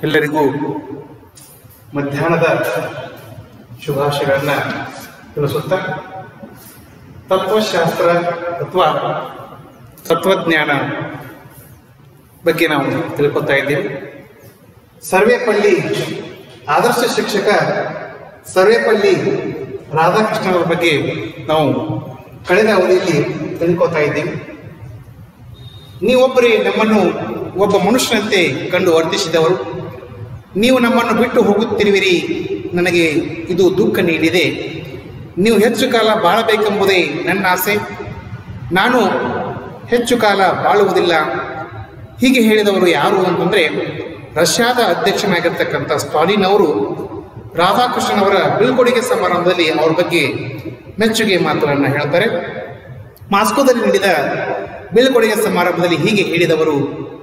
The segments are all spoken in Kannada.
ಎಲ್ಲರಿಗೂ ಮಧ್ಯಾಹ್ನದ ಶುಭಾಶಯಗಳನ್ನ ತಿಳಿಸುತ್ತಾ ತತ್ವಶಾಸ್ತ್ರ ಅಥವಾ ತತ್ವಜ್ಞಾನ ಬಗ್ಗೆ ನಾವು ತಿಳ್ಕೊತಾ ಇದ್ದೀವಿ ಸರ್ವೇಪಲ್ಲಿ ಆದರ್ಶ ಶಿಕ್ಷಕ ಸರ್ವೇಪಲ್ಲಿ ರಾಧಾಕೃಷ್ಣನವರ ಬಗ್ಗೆ ನಾವು ಕಳೆದ ಅವಧಿಯಲ್ಲಿ ತಿಳ್ಕೊತಾ ಇದ್ದೀವಿ ನೀವೊಬ್ಬರೇ ನಮ್ಮನ್ನು ಒಬ್ಬ ಮನುಷ್ಯನಂತೆ ಕಂಡು ವರ್ತಿಸಿದವರು ನೀವು ನಮ್ಮನ್ನು ಬಿಟ್ಟು ಹೋಗುತ್ತಿರುವಿರಿ ನನಗೆ ಇದು ದುಃಖ ನೀಡಿದೆ ನೀವು ಹೆಚ್ಚು ಕಾಲ ಬಾಳಬೇಕೆಂಬುದೇ ನನ್ನ ಆಸೆ ನಾನು ಹೆಚ್ಚು ಕಾಲ ಬಾಳುವುದಿಲ್ಲ ಹೀಗೆ ಹೇಳಿದವರು ಯಾರು ಅಂತಂದರೆ ರಷ್ಯಾದ ಅಧ್ಯಕ್ಷನಾಗಿರ್ತಕ್ಕಂಥ ಸ್ಟಾಲಿನ್ ಅವರು ರಾಧಾಕೃಷ್ಣನ್ ಅವರ ಬೀಳ್ಕೊಡುಗೆ ಸಮಾರಂಭದಲ್ಲಿ ಅವ್ರ ಬಗ್ಗೆ ಮೆಚ್ಚುಗೆ ಮಾತುಗಳನ್ನು ಹೇಳ್ತಾರೆ ಮಾಸ್ಕೋದಲ್ಲಿ ನಡೆದ ಬೀಳ್ಕೊಡುಗೆ ಸಮಾರಂಭದಲ್ಲಿ ಹೀಗೆ ಹೇಳಿದವರು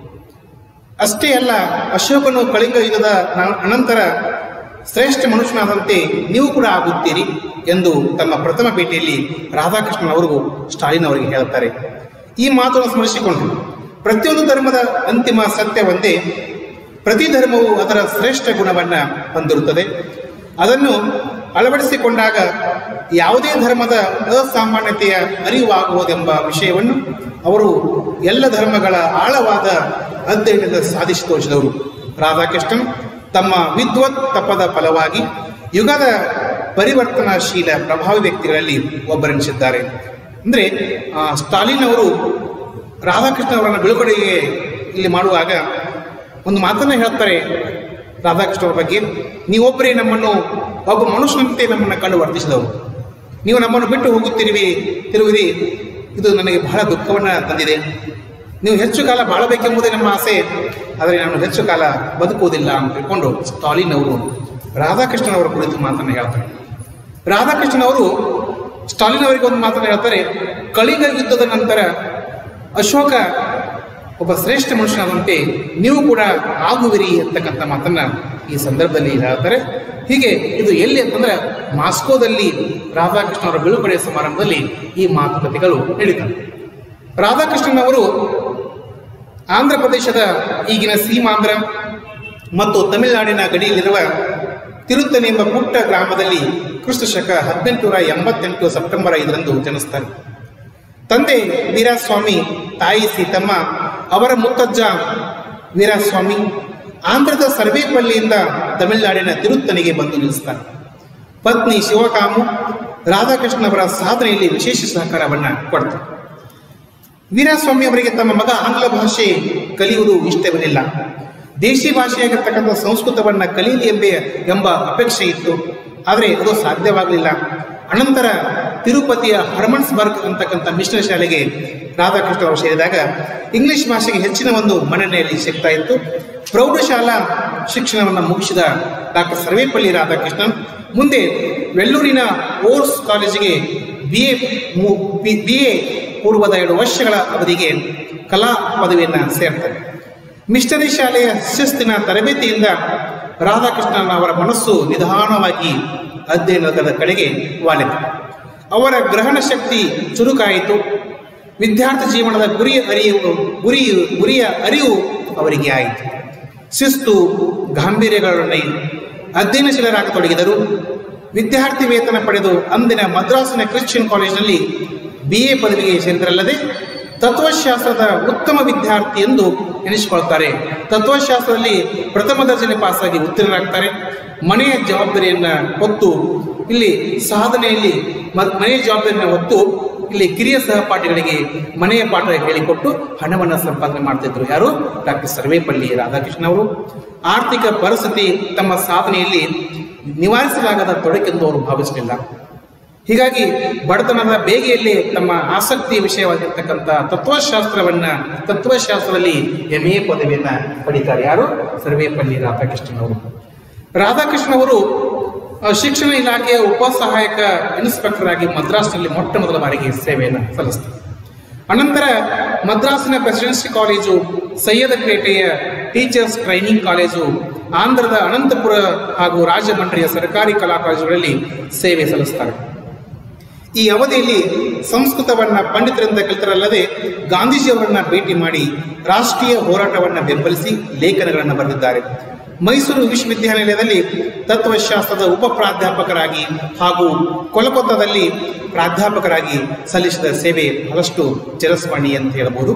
ಅಷ್ಟೇ ಅಲ್ಲ ಅಶೋಕನು ಕಳಿಂಗ ಯುಗದ ನ- ಅನಂತರ ಶ್ರೇಷ್ಠ ಮನುಷ್ಯನಾದಂತೆ ನೀವು ಕೂಡ ಆಗುತ್ತೀರಿ ಎಂದು ತಮ್ಮ ಪ್ರಥಮ ಭೇಟಿಯಲ್ಲಿ ರಾಧಾಕೃಷ್ಣನ್ ಅವರು ಸ್ಟಾಲಿನ್ ಅವರಿಗೆ ಹೇಳುತ್ತಾರೆ ಈ ಮಾತನ್ನು ಸ್ಮರಿಸಿಕೊಂಡು ಪ್ರತಿಯೊಂದು ಧರ್ಮದ ಅಂತಿಮ ಸತ್ಯ ಒಂದೇ ಪ್ರತಿ ಧರ್ಮವು ಅದರ ಶ್ರೇಷ್ಠ ಗುಣವನ್ನು ಹೊಂದಿರುತ್ತದೆ ಅದನ್ನು ಅಳವಡಿಸಿಕೊಂಡಾಗ ಯಾವುದೇ ಧರ್ಮದ ಅಸಾಮಾನ್ಯತೆಯ ಅರಿವಾಗುವುದೆಂಬ ವಿಷಯವನ್ನು ಅವರು ಎಲ್ಲ ಧರ್ಮಗಳ ಆಳವಾದ ಅಧ್ಯಯನದ ಸಾಧಿಸಿ ತೋರಿಸಿದವರು ರಾಧಾಕೃಷ್ಣನ್ ತಮ್ಮ ವಿದ್ವತ್ ತಪದ ಫಲವಾಗಿ ಯುಗದ ಪರಿವರ್ತನಾಶೀಲ ಪ್ರಭಾವಿ ವ್ಯಕ್ತಿಗಳಲ್ಲಿ ಒಬ್ಬರೆನಿಸಿದ್ದಾರೆ ಅಂದರೆ ಸ್ಟಾಲಿನ್ ಅವರು ರಾಧಾಕೃಷ್ಣ ಅವರನ್ನು ಬೀಳ್ಕೊಡುಗೆ ಇಲ್ಲಿ ಮಾಡುವಾಗ ಒಂದು ಮಾತನ್ನು ಹೇಳ್ತಾರೆ ರಾಧಾಕೃಷ್ಣ ಅವರ ಬಗ್ಗೆ ನೀವೊಬ್ಬರೇ ನಮ್ಮನ್ನು ಒಬ್ಬ ಮನುಷ್ಯನಂತೆ ನಮ್ಮನ್ನು ಕಂಡು ವರ್ತಿಸಿದವರು ನೀವು ನಮ್ಮನ್ನು ಬಿಟ್ಟು ಹೋಗುತ್ತಿರುವಿ ತಿರುವಿರಿ ಇದು ನನಗೆ ಬಹಳ ದುಃಖವನ್ನು ತಂದಿದೆ ನೀವು ಹೆಚ್ಚು ಕಾಲ ಬಾಳಬೇಕೆಂಬುದೇ ನಮ್ಮ ಆಸೆ ಆದರೆ ನಾನು ಹೆಚ್ಚು ಕಾಲ ಬದುಕುವುದಿಲ್ಲ ಅಂತ ತಿಳ್ಕೊಂಡು ಸ್ಟಾಲಿನ್ ಅವರು ರಾಧಾಕೃಷ್ಣನ್ ಅವರ ಕುರಿತು ಮಾತನ್ನು ಹೇಳ್ತಾರೆ ರಾಧಾಕೃಷ್ಣನ್ ಅವರು ಸ್ಟಾಲಿನ್ ಅವರಿಗೆ ಒಂದು ಮಾತನ್ನು ಹೇಳ್ತಾರೆ ಕಳಿಂಗ ಯುದ್ಧದ ನಂತರ ಅಶೋಕ ಒಬ್ಬ ಶ್ರೇಷ್ಠ ಮನುಷ್ಯನಾದಂತೆ ನೀವು ಕೂಡ ಆಗುವಿರಿ ಅಂತಕ್ಕಂಥ ಮಾತನ್ನ ಈ ಸಂದರ್ಭದಲ್ಲಿ ಹೇಳ್ತಾರೆ ಹೀಗೆ ಇದು ಎಲ್ಲಿ ಅಂತಂದ್ರೆ ಮಾಸ್ಕೋದಲ್ಲಿ ರಾಧಾಕೃಷ್ಣ ಅವರ ಬೀಳ್ಕೊಡುಗೆ ಸಮಾರಂಭದಲ್ಲಿ ಈ ಮಾತುಕತೆಗಳು ನಡೀತವೆ ರಾಧಾಕೃಷ್ಣನ್ ಅವರು ಆಂಧ್ರ ಪ್ರದೇಶದ ಈಗಿನ ಸೀಮಾಂಧ್ರ ಮತ್ತು ತಮಿಳುನಾಡಿನ ಗಡಿಯಲ್ಲಿರುವ ತಿರುತ್ತನಿ ಎಂಬ ಪುಟ್ಟ ಗ್ರಾಮದಲ್ಲಿ ಕ್ರಿಸ್ತ ಶಕ ಹದಿನೆಂಟುನೂರ ಎಂಬತ್ತೆಂಟು ಸೆಪ್ಟೆಂಬರ್ ಐದರಂದು ಜನಿಸ್ತಾರೆ ತಂದೆ ವೀರಸ್ವಾಮಿ ತಾಯಿ ಸೀತಮ್ಮ ಅವರ ಮುತ್ತಜ್ಜ ವೀರಸ್ವಾಮಿ ಆಂಧ್ರದ ಸರ್ವೇಪಲ್ಲಿಯಿಂದ ತಮಿಳುನಾಡಿನ ತಿರುತ್ತನಿಗೆ ಬಂದು ನಿಲ್ಲಿಸ್ತಾರೆ ಪತ್ನಿ ಶಿವಕಾಮು ರಾಧಾಕೃಷ್ಣ ಅವರ ಸಾಧನೆಯಲ್ಲಿ ವಿಶೇಷ ಸಹಕಾರವನ್ನು ಕೊಡ್ತಾರೆ ವೀರಸ್ವಾಮಿ ಅವರಿಗೆ ತಮ್ಮ ಮಗ ಆಂಗ್ಲ ಭಾಷೆ ಕಲಿಯುವುದು ಇಷ್ಟವಿರಲಿಲ್ಲ ದೇಶಿ ಭಾಷೆಯಾಗಿರ್ತಕ್ಕಂಥ ಸಂಸ್ಕೃತವನ್ನು ಕಲಿಯಲಿ ಎಂಬ ಎಂಬ ಅಪೇಕ್ಷೆ ಇತ್ತು ಆದರೆ ಅದು ಸಾಧ್ಯವಾಗಲಿಲ್ಲ ಅನಂತರ ತಿರುಪತಿಯ ಹರ್ಮನ್ಸ್ಬರ್ಗ್ ಅಂತಕ್ಕಂಥ ಮಿಶ್ರ ಶಾಲೆಗೆ ರಾಧಾಕೃಷ್ಣ ಅವರು ಸೇರಿದಾಗ ಇಂಗ್ಲಿಷ್ ಭಾಷೆಗೆ ಹೆಚ್ಚಿನ ಒಂದು ಮನ್ನಣೆಯಲ್ಲಿ ಸಿಗ್ತಾ ಇತ್ತು ಪ್ರೌಢಶಾಲಾ ಶಿಕ್ಷಣವನ್ನು ಮುಗಿಸಿದ ಡಾಕ್ಟರ್ ಸರ್ವೇಪಲ್ಲಿ ರಾಧಾಕೃಷ್ಣನ್ ಮುಂದೆ ವೆಲ್ಲೂರಿನ ಓರ್ಸ್ ಕಾಲೇಜಿಗೆ ಬಿ ಎ ಬಿ ಎ ಪೂರ್ವದ ಎರಡು ವರ್ಷಗಳ ಅವಧಿಗೆ ಕಲಾ ಪದವಿಯನ್ನು ಸೇರ್ತಾರೆ ಮಿಷನರಿ ಶಾಲೆಯ ಶಿಸ್ತಿನ ತರಬೇತಿಯಿಂದ ರಾಧಾಕೃಷ್ಣನ್ ಅವರ ಮನಸ್ಸು ನಿಧಾನವಾಗಿ ಅಧ್ಯಯನದ ಕಡೆಗೆ ವಾಲಿತು ಅವರ ಗ್ರಹಣ ಶಕ್ತಿ ಚುರುಕಾಯಿತು ವಿದ್ಯಾರ್ಥಿ ಜೀವನದ ಗುರಿ ಅರಿವು ಗುರಿ ಗುರಿಯ ಅರಿವು ಅವರಿಗೆ ಆಯಿತು ಶಿಸ್ತು ಗಾಂಭೀರ್ಯಗಳೊಡನೆ ಅಧ್ಯಯನಶೀಲರಾಗತೊಡಗಿದರು ವಿದ್ಯಾರ್ಥಿ ವೇತನ ಪಡೆದು ಅಂದಿನ ಮದ್ರಾಸಿನ ಕ್ರಿಶ್ಚಿಯನ್ ಕಾಲೇಜಿನಲ್ಲಿ ಬಿ ಎ ಪದವಿಗೆ ಸೇರಿದರಲ್ಲದೆ ತತ್ವಶಾಸ್ತ್ರದ ಉತ್ತಮ ವಿದ್ಯಾರ್ಥಿ ಎಂದು ಎನಿಸಿಕೊಳ್ತಾರೆ ತತ್ವಶಾಸ್ತ್ರದಲ್ಲಿ ಪ್ರಥಮ ದರ್ಜನೆ ಪಾಸಾಗಿ ಉತ್ತೀರ್ಣರಾಗ್ತಾರೆ ಮನೆಯ ಜವಾಬ್ದಾರಿಯನ್ನು ಹೊತ್ತು ಇಲ್ಲಿ ಸಾಧನೆಯಲ್ಲಿ ಮ- ಮನೆಯ ಜವಾಬ್ದಾರಿಯನ್ನು ಹೊತ್ತು ಇಲ್ಲಿ ಕಿರಿಯ ಸಹಪಾಠಿಗಳಿಗೆ ಮನೆಯ ಪಾಠ ಹೇಳಿಕೊಟ್ಟು ಹಣವನ್ನು ಸಂಪಾದನೆ ಮಾಡ್ತಿದ್ರು ಯಾರು ಡಾಕ್ಟರ್ ಸರ್ವೇಪಲ್ಲಿ ರಾಧಾಕೃಷ್ಣ ಅವರು ಆರ್ಥಿಕ ಪರಿಸ್ಥಿತಿ ತಮ್ಮ ಸಾಧನೆಯಲ್ಲಿ ನಿವಾರಿಸಲಾಗದ ತೊಡಕೆಂದು ಅವರು ಭಾವಿಸಲಿಲ್ಲ ಹೀಗಾಗಿ ಬಡತನದ ಬೇಗೆಯಲ್ಲಿ ತಮ್ಮ ಆಸಕ್ತಿಯ ವಿಷಯವಾಗಿರ್ತಕ್ಕಂಥ ತತ್ವಶಾಸ್ತ್ರವನ್ನ ತತ್ವಶಾಸ್ತ್ರದಲ್ಲಿ ಎಂ ಎ ಪದವಿಯನ್ನ ಪಡಿತಾರೆ ಯಾರು ಸರ್ವೇಪಲ್ಲಿ ರಾಧಾಕೃಷ್ಣನ್ ಅವರು ರಾಧಾಕೃಷ್ಣ ಅವರು ಆ, ಶಿಕ್ಷಣ ಇಲಾಖೆಯ ಉಪ ಸಹಾಯಕ ಇನ್ಸ್ಪೆಕ್ಟರ್ ಆಗಿ ಮದ್ರಾಸ್ನಲ್ಲಿ ಮೊಟ್ಟ ಮೊದಲ ಬಾರಿಗೆ ಸೇವೆಯನ್ನು ಸಲ್ಲಿಸ್ತಾರೆ ಅನಂತರ ಮದ್ರಾಸಿನ ಪ್ರೆಸಿಡೆನ್ಸಿ ಕಾಲೇಜು ಸೈಯದಪೇಟೆಯ ಟೀಚರ್ಸ್ ಟ್ರೈನಿಂಗ್ ಕಾಲೇಜು ಆಂಧ್ರದ ಅನಂತಪುರ ಹಾಗೂ ರಾಜಮಂಡ್ರಿಯ ಸರ್ಕಾರಿ ಕಲಾ ಕಾಲೇಜುಗಳಲ್ಲಿ ಸೇವೆ ಸಲ್ಲಿಸ್ತಾರೆ ಈ ಅವಧಿಯಲ್ಲಿ ಸಂಸ್ಕೃತವನ್ನ ಪಂಡಿತರಿಂದ ಕಲಿತರಲ್ಲದೆ ಗಾಂಧೀಜಿಯವರನ್ನ ಭೇಟಿ ಮಾಡಿ ರಾಷ್ಟ್ರೀಯ ಹೋರಾಟವನ್ನ ಬೆಂಬಲಿಸಿ ಲೇಖನಗಳನ್ನು ಬರೆದಿದ್ದಾರೆ ಮೈಸೂರು ವಿಶ್ವವಿದ್ಯಾನಿಲಯದಲ್ಲಿ ತತ್ವಶಾಸ್ತ್ರದ ಉಪ ಪ್ರಾಧ್ಯಾಪಕರಾಗಿ ಹಾಗೂ ಕೊಲ್ಕತ್ತಾದಲ್ಲಿ ಪ್ರಾಧ್ಯಾಪಕರಾಗಿ ಸಲ್ಲಿಸಿದ ಸೇವೆ ಬಹಳಷ್ಟು ಚಿರಸ್ಮರಣೀಯ ಅಂತ ಹೇಳಬಹುದು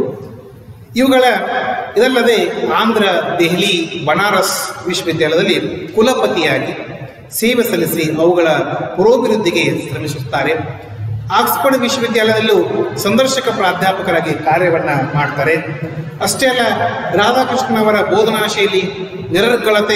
ಇವುಗಳ ಇದಲ್ಲದೆ ಆಂಧ್ರ ದೆಹಲಿ ಬನಾರಸ್ ವಿಶ್ವವಿದ್ಯಾಲಯದಲ್ಲಿ ಕುಲಪತಿಯಾಗಿ ಸೇವೆ ಸಲ್ಲಿಸಿ ಅವುಗಳ ಪುರೋಭಿವೃದ್ಧಿಗೆ ಶ್ರಮಿಸುತ್ತಾರೆ ಆಕ್ಸ್ಫರ್ಡ್ ವಿಶ್ವವಿದ್ಯಾಲಯದಲ್ಲೂ ಸಂದರ್ಶಕ ಪ್ರಾಧ್ಯಾಪಕರಾಗಿ ಕಾರ್ಯವನ್ನ ಮಾಡ್ತಾರೆ ಅಷ್ಟೇ ಅಲ್ಲ ರಾಧಾಕೃಷ್ಣನ್ ಅವರ ಬೋಧನಾ ಶೈಲಿ ನಿರರ್ಗಳತೆ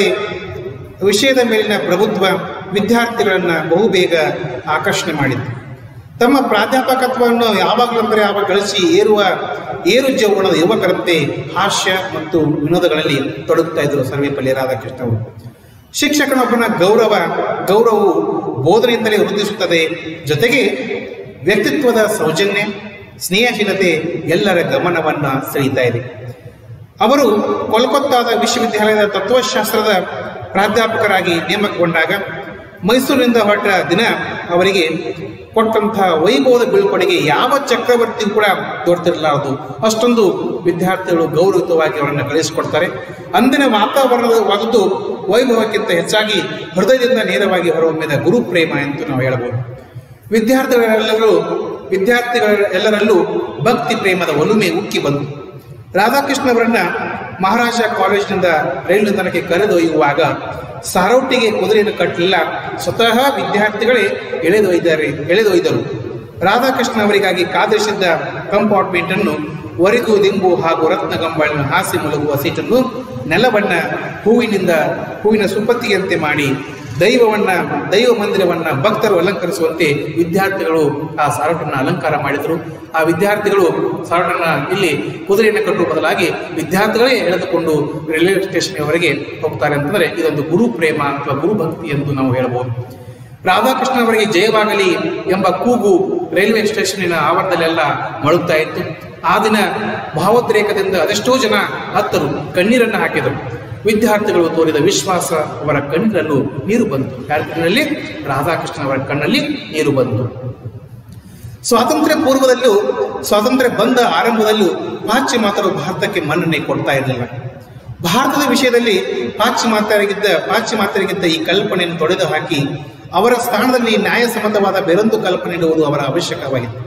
ವಿಷಯದ ಮೇಲಿನ ಪ್ರಭುತ್ವ ವಿದ್ಯಾರ್ಥಿಗಳನ್ನ ಬಹುಬೇಗ ಆಕರ್ಷಣೆ ಮಾಡಿತು ತಮ್ಮ ಪ್ರಾಧ್ಯಾಪಕತ್ವವನ್ನು ಯಾವಾಗಲೂ ಅಂದರೆ ಯಾವಾಗ ಗಳಿಸಿ ಏರುವ ಏರು ಜೌವನದ ಯುವಕರಂತೆ ಹಾಸ್ಯ ಮತ್ತು ವಿನೋದಗಳಲ್ಲಿ ತೊಡಗುತ್ತಾ ಇದ್ದರು ಸರ್ವೇಪಲ್ಲಿ ರಾಧಾಕೃಷ್ಣ ಅವರು ಶಿಕ್ಷಕನೊಬ್ಬನ ಗೌರವ ಗೌರವವು ಬೋಧನೆಯಿಂದಲೇ ವೃದ್ಧಿಸುತ್ತದೆ ಜೊತೆಗೆ ವ್ಯಕ್ತಿತ್ವದ ಸೌಜನ್ಯ ಸ್ನೇಹಶೀಲತೆ ಎಲ್ಲರ ಗಮನವನ್ನು ಸೆಳೀತಾ ಇದೆ ಅವರು ಕೋಲ್ಕತ್ತಾದ ವಿಶ್ವವಿದ್ಯಾಲಯದ ತತ್ವಶಾಸ್ತ್ರದ ಪ್ರಾಧ್ಯಾಪಕರಾಗಿ ನೇಮಕಗೊಂಡಾಗ ಮೈಸೂರಿನಿಂದ ಹೊರಟ ದಿನ ಅವರಿಗೆ ಕೊಟ್ಟಂತಹ ವೈಭವದ ಬೀಳ್ಕೊಡುಗೆ ಯಾವ ಚಕ್ರವರ್ತಿಗೂ ಕೂಡ ದೊರೆತಿರಲಾರದು ಅಷ್ಟೊಂದು ವಿದ್ಯಾರ್ಥಿಗಳು ಗೌರವಿತವಾಗಿ ಅವರನ್ನು ಕಳಿಸಿಕೊಡ್ತಾರೆ ಅಂದಿನ ವಾತಾವರಣವಾದದ್ದು ವೈಭವಕ್ಕಿಂತ ಹೆಚ್ಚಾಗಿ ಹೃದಯದಿಂದ ನೇರವಾಗಿ ಹೊರಹೊಮ್ಮಿದ ಗುರು ಪ್ರೇಮ ಎಂದು ನಾವು ಹೇಳಬಹುದು ವಿದ್ಯಾರ್ಥಿಗಳೆಲ್ಲರೂ ವಿದ್ಯಾರ್ಥಿಗಳ ಎಲ್ಲರಲ್ಲೂ ಭಕ್ತಿ ಪ್ರೇಮದ ಒಲುಮೆ ಉಕ್ಕಿ ಬಂತು ರಾಧಾಕೃಷ್ಣ ಅವರನ್ನ ಮಹಾರಾಜ ಕಾಲೇಜಿನಿಂದ ರೈಲು ನಿಲ್ದಾಣಕ್ಕೆ ಕರೆದೊಯ್ಯುವಾಗ ಸಾರೋಟಿಗೆ ಕುದುರೆಯನ್ನು ಕಟ್ಟಲಿಲ್ಲ ಸ್ವತಃ ವಿದ್ಯಾರ್ಥಿಗಳೇ ಎಳೆದೊಯ್ದರೆ ಎಳೆದೊಯ್ದರು ರಾಧಾಕೃಷ್ಣ ಅವರಿಗಾಗಿ ಕಾದಿರಿಸಿದ್ದ ಕಂಪಾರ್ಟ್ಮೆಂಟ್ ಅನ್ನು ಒರೆದು ದಿಂಬು ಹಾಗೂ ರತ್ನಗಂಬಳಿನ ಹಾಸಿ ಮಲಗುವ ಸೀಟನ್ನು ನೆಲವನ್ನ ಹೂವಿನಿಂದ ಹೂವಿನ ಸುಪತ್ತಿಯಂತೆ ಮಾಡಿ ದೈವವನ್ನ ದೈವ ಮಂದಿರವನ್ನ ಭಕ್ತರು ಅಲಂಕರಿಸುವಂತೆ ವಿದ್ಯಾರ್ಥಿಗಳು ಆ ಸಾರೋಟನ್ನ ಅಲಂಕಾರ ಮಾಡಿದರು ಆ ವಿದ್ಯಾರ್ಥಿಗಳು ಸಾರೋಟನ್ನ ಇಲ್ಲಿ ಕುದುರೆಯನ್ನು ಕಟ್ಟುವ ಬದಲಾಗಿ ವಿದ್ಯಾರ್ಥಿಗಳೇ ಎಳೆದುಕೊಂಡು ರೈಲ್ವೆ ಸ್ಟೇಷನ್ವರೆಗೆ ಹೋಗ್ತಾರೆ ಅಂತಂದ್ರೆ ಇದೊಂದು ಗುರು ಪ್ರೇಮ ಅಥವಾ ಗುರು ಭಕ್ತಿ ಎಂದು ನಾವು ಹೇಳಬಹುದು ರಾಧಾಕೃಷ್ಣ ಅವರಿಗೆ ಜಯವಾಗಲಿ ಎಂಬ ಕೂಗು ರೈಲ್ವೆ ಸ್ಟೇಷನ್ನಿನ ಆವರಣದಲ್ಲೆಲ್ಲ ಮೊಳಗ್ತಾ ಇತ್ತು ಆ ದಿನ ಭಾವೋದ್ರೇಕದಿಂದ ಅದೆಷ್ಟೋ ಜನ ಹತ್ತರು ಕಣ್ಣೀರನ್ನು ಹಾಕಿದರು ವಿದ್ಯಾರ್ಥಿಗಳು ತೋರಿದ ವಿಶ್ವಾಸ ಅವರ ಕಣ್ಣಿನಲ್ಲೂ ನೀರು ಬಂತು ಯಾರ ಕಣ್ಣಿನಲ್ಲಿ ರಾಧಾಕೃಷ್ಣ ಅವರ ಕಣ್ಣಲ್ಲಿ ನೀರು ಬಂತು ಸ್ವಾತಂತ್ರ್ಯ ಪೂರ್ವದಲ್ಲೂ ಸ್ವಾತಂತ್ರ್ಯ ಬಂದ ಆರಂಭದಲ್ಲೂ ಪಾಶ್ಚಿಮಾತರು ಭಾರತಕ್ಕೆ ಮನ್ನಣೆ ಕೊಡ್ತಾ ಇರಲಿಲ್ಲ ಭಾರತದ ವಿಷಯದಲ್ಲಿ ಪಾಶ್ಚಿಮಾತ್ಯರಿಗಿದ್ದ ಪಾಶ್ಚಿಮಾತ್ಯರಿಗಿದ್ದ ಈ ಕಲ್ಪನೆಯನ್ನು ತೊಡೆದು ಹಾಕಿ ಅವರ ಸ್ಥಾನದಲ್ಲಿ ನ್ಯಾಯಸಮ್ಮತವಾದ ಬೇರೊಂದು ಕಲ್ಪನೆ ಇಡುವುದು ಅವರ ಅವಶ್ಯಕವಾಗಿತ್ತು